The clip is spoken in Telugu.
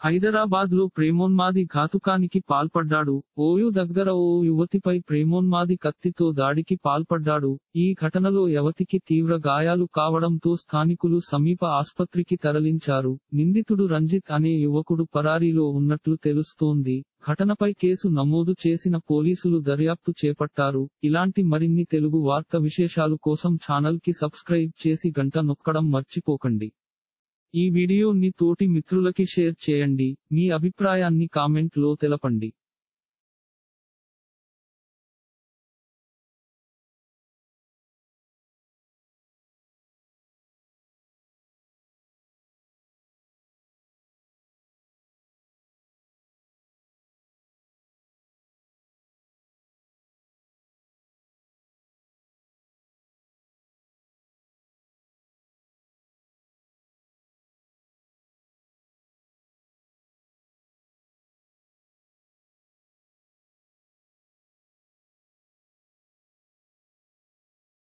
హైదరాబాద్ లో ప్రేమోన్మాది ఘాతుకానికి పాల్పడ్డాడు ఓయూ దగ్గర ఓ యువతిపై ప్రేమోన్మాది కత్తితో దాడికి పాల్పడ్డాడు ఈ ఘటనలో యువతికి తీవ్ర గాయాలు కావడంతో స్థానికులు సమీప ఆస్పత్రికి తరలించారు నిందితుడు రంజిత్ అనే యువకుడు పరారీలో ఉన్నట్లు తెలుస్తోంది ఘటనపై కేసు నమోదు చేసిన పోలీసులు దర్యాప్తు చేపట్టారు ఇలాంటి మరిన్ని తెలుగు వార్త విశేషాలు కోసం ఛానల్ కి సబ్స్క్రైబ్ చేసి గంట నొక్కడం మర్చిపోకండి ఈ వీడియోని తోటి మిత్రులకి షేర్ చేయండి మీ అభిప్రాయాన్ని కామెంట్ లో తెలపండి